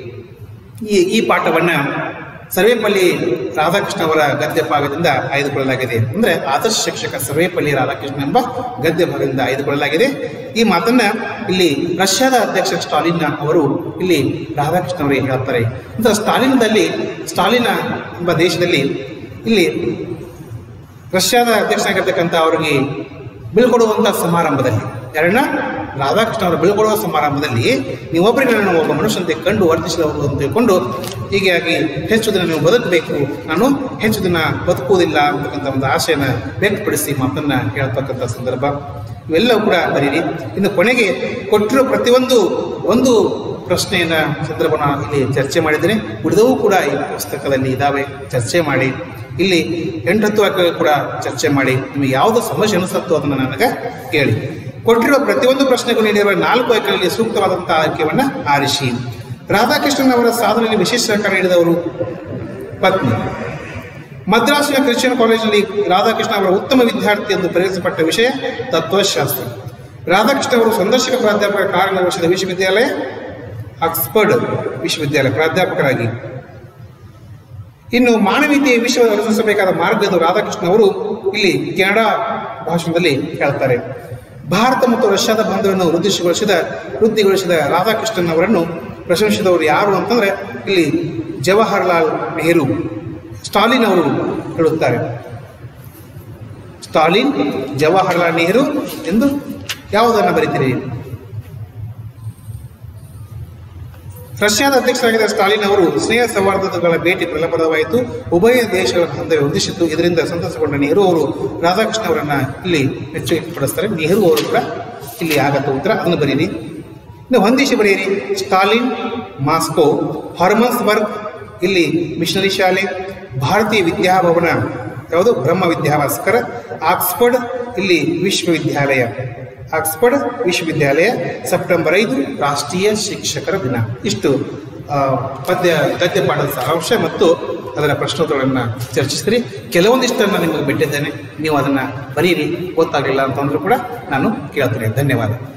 ಈ ಈ ಪಾಠವನ್ನು ಸರ್ವೇಪಲ್ಲಿ ರಾಧಾಕೃಷ್ಣ ಅವರ ಗದ್ಯ ಭಾಗದಿಂದ ಆಯ್ದುಕೊಳ್ಳಲಾಗಿದೆ ಅಂದರೆ ಆದರ್ಶ ಶಿಕ್ಷಕ ಸರ್ವೇಪಲ್ಲಿ ರಾಧಾಕೃಷ್ಣ ಎಂಬ ಗದ್ಯ ಭಾಗದಿಂದ ಆಯ್ದುಕೊಳ್ಳಲಾಗಿದೆ ಈ ಮಾತನ್ನ ಇಲ್ಲಿ ರಷ್ಯಾದ ಅಧ್ಯಕ್ಷ ಸ್ಟಾಲಿನ್ ಅವರು ಇಲ್ಲಿ ರಾಧಾಕೃಷ್ಣ ಅವರಿಗೆ ಹೇಳ್ತಾರೆ ಅಂದರೆ ಸ್ಟಾಲಿನ್ದಲ್ಲಿ ಸ್ಟಾಲಿನ ಎಂಬ ದೇಶದಲ್ಲಿ ಇಲ್ಲಿ ರಷ್ಯಾದ ಅಧ್ಯಕ್ಷನಾಗಿರ್ತಕ್ಕಂಥ ಅವರಿಗೆ ಬೀಳ್ಕೊಡುವಂಥ ಸಮಾರಂಭದಲ್ಲಿ ಯಾರನ್ನ ರಾಧಾಕೃಷ್ಣ ಅವರ ಬೀಳ್ಕೊಡುವ ಸಮಾರಂಭದಲ್ಲಿ ನೀವೊಬ್ಬರಿಗೆ ನಾನು ಒಬ್ಬ ಮನುಷ್ಯಂತೆ ಕಂಡು ವರ್ತಿಸಿದವರು ಅಂತ ತಿಳ್ಕೊಂಡು ಹೀಗಾಗಿ ಹೆಚ್ಚು ದಿನ ನೀವು ಬದುಕಬೇಕು ನಾನು ಹೆಚ್ಚು ದಿನ ಬದುಕುವುದಿಲ್ಲ ಅಂತಕ್ಕಂಥ ಒಂದು ಆಶೆಯನ್ನು ವ್ಯಕ್ತಪಡಿಸಿ ಮಾತನ್ನು ಹೇಳ್ತಕ್ಕಂಥ ಸಂದರ್ಭ ಇವೆಲ್ಲವೂ ಕೂಡ ಬರೀರಿ ಇನ್ನು ಕೊನೆಗೆ ಕೊಟ್ಟಿರೋ ಪ್ರತಿಯೊಂದು ಒಂದು ಪ್ರಶ್ನೆಯನ್ನ ಸಂದರ್ಭನ ಇಲ್ಲಿ ಚರ್ಚೆ ಮಾಡಿದ್ದೇನೆ ಉಳಿದವೂ ಕೂಡ ಈ ಪುಸ್ತಕದಲ್ಲಿ ಇದ್ದಾವೆ ಚರ್ಚೆ ಮಾಡಿ ಇಲ್ಲಿ ಎಂಟತ್ತು ವಾಕ್ಯಗಳು ಕೂಡ ಚರ್ಚೆ ಮಾಡಿ ನಿಮಗೆ ಯಾವುದು ಸಮಸ್ಯೆ ಅನಿಸುತ್ತೋ ಅದನ್ನು ನನಗೆ ಕೇಳಿ ಕೊಟ್ಟಿರುವ ಪ್ರತಿಯೊಂದು ಪ್ರಶ್ನೆಗೂ ನೀಡಿರುವ ನಾಲ್ಕು ಆಯ್ಕೆಗಳಲ್ಲಿ ಸೂಕ್ತವಾದಂತಹ ಆಯ್ಕೆಯನ್ನು ಆರಿಸಿ ರಾಧಾಕೃಷ್ಣನ್ ಅವರ ಸಾಧನೆಯಲ್ಲಿ ವಿಶೇಷ ಸಹಕಾರ ನೀಡಿದವರು ಪತ್ನಿ ಮದ್ರಾಸಿನ ಕ್ರಿಶ್ಚಿಯನ್ ಕಾಲೇಜಿನಲ್ಲಿ ರಾಧಾಕೃಷ್ಣ ಅವರ ಉತ್ತಮ ವಿದ್ಯಾರ್ಥಿ ಎಂದು ಪರಿಗಣಿಸಲ್ಪಟ್ಟ ವಿಷಯ ತತ್ವಶಾಸ್ತ್ರ ರಾಧಾಕೃಷ್ಣ ಅವರು ಸಂದರ್ಶಕ ಪ್ರಾಧ್ಯಾಪಕ ಕಾರ್ಯನಿರ್ವಹಿಸಿದ ವಿಶ್ವವಿದ್ಯಾಲಯ ಆಕ್ಸ್ಫರ್ಡ್ ವಿಶ್ವವಿದ್ಯಾಲಯ ಪ್ರಾಧ್ಯಾಪಕರಾಗಿ ಇನ್ನು ಮಾನವೀಯತೆಯ ವಿಶ್ವ ಅನುಸರಿಸಬೇಕಾದ ಮಾರ್ಗ ಎಂದು ರಾಧಾಕೃಷ್ಣ ಅವರು ಇಲ್ಲಿ ಕೆನಡಾ ಭಾಷಣದಲ್ಲಿ ಹೇಳ್ತಾರೆ ಭಾರತ ಮತ್ತು ರಷ್ಯಾದ ಬಾಂಧವ್ಯವನ್ನು ವೃದ್ಧಿಗೊಳಿಸಿದ ವೃದ್ಧಿಗೊಳಿಸಿದ ರಾಧಾಕೃಷ್ಣನ್ ಅವರನ್ನು ಪ್ರಶಂಸಿದವರು ಯಾರು ಅಂತಂದ್ರೆ ಇಲ್ಲಿ ಜವಾಹರ್ಲಾಲ್ ನೆಹರು ಸ್ಟಾಲಿನ್ ಅವರು ಹೇಳುತ್ತಾರೆ ಸ್ಟಾಲಿನ್ ಜವಾಹರ್ಲಾಲ್ ನೆಹರು ಎಂದು ಯಾವುದನ್ನು ಬರೀತೀರಿ ರಷ್ಯಾದ ಅಧ್ಯಕ್ಷರಾಗಿದ್ದ ಸ್ಟಾಲಿನ್ ಅವರು ಸ್ನೇಹ ಸೌಹಾರ್ದಗಳ ಭೇಟಿ ಫಲಪ್ರದವಾಯಿತು ಉಭಯ ದೇಶಗಳ ಬಾಂಧವ್ಯ ವೃದ್ಧಿಸಿತ್ತು ಇದರಿಂದ ಸಂತಸಗೊಂಡ ನೆಹರು ಅವರು ರಾಧಾಕೃಷ್ಣ ಅವರನ್ನ ಇಲ್ಲಿ ಮೆಚ್ಚುಗೆ ಪಡಿಸ್ತಾರೆ ನೆಹರು ಅವರು ಕೂಡ ಇಲ್ಲಿ ಆಗತ್ತ ಉತ್ತರ ಅದನ್ನು ಬರೀರಿ ಇನ್ನು ಹೊಂದಿಸಿ ಬರೆಯಿರಿ ಸ್ಟಾಲಿನ್ ಮಾಸ್ಕೋ ಹಾರ್ಮನ್ಸ್ಬರ್ಗ್ ಇಲ್ಲಿ ಮಿಷನರಿ ಶಾಲೆ ಭಾರತೀಯ ವಿದ್ಯಾಭವನ ಯಾವುದು ಬ್ರಹ್ಮ ವಿದ್ಯಾಭಾಸ್ಕರ ಆಕ್ಸ್ಫರ್ಡ್ ಇಲ್ಲಿ ವಿಶ್ವವಿದ್ಯಾಲಯ ಆಕ್ಸ್ಫರ್ಡ್ ವಿಶ್ವವಿದ್ಯಾಲಯ ಸೆಪ್ಟೆಂಬರ್ ಐದು ರಾಷ್ಟ್ರೀಯ ಶಿಕ್ಷಕರ ದಿನ ಇಷ್ಟು ಆ, ಪದ್ಯ ಗದ್ಯ ಪಾಠದ ಸಾರಾಂಶ ಮತ್ತು ಅದರ ಪ್ರಶ್ನೋತ್ತರಗಳನ್ನು ಚರ್ಚಿಸಿದ್ರಿ ಕೆಲವೊಂದಿಷ್ಟನ್ನು ನಿಮಗೆ ಬಿಟ್ಟಿದ್ದೇನೆ ನೀವು ಅದನ್ನು ಬರೀರಿ ಗೊತ್ತಾಗಲಿಲ್ಲ ಅಂತಂದ್ರೂ ಕೂಡ ನಾನು ಕೇಳ್ತೇನೆ ಧನ್ಯವಾದ